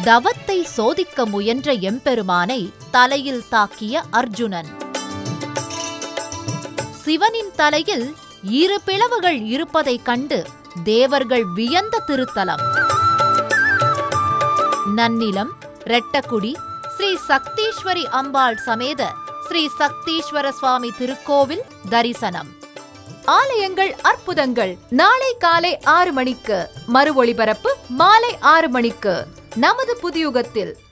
தவத்தை சோதிக்க முயன்ற எம்பெருமானை தலையில் தாக்கிய அர்ஜுனன் சிவனின் தலையில் இரு பிளவுகள் இருப்பதைக் கண்டு தேவர்கள் வியந்த திருத்தலம் நன்னிலம் ரெட்டக்குடி ஸ்ரீ சக்தீஸ்வரி அம்பாள் சமேத ஸ்ரீ சக்தீஸ்வர சுவாமி திருக்கோவில் தரிசனம் ஆலயங்கள் அற்புதங்கள் நாளை காலை ஆறு மணிக்கு மறு ஒளிபரப்பு மாலை ஆறு மணிக்கு நமது புதியுகத்தில்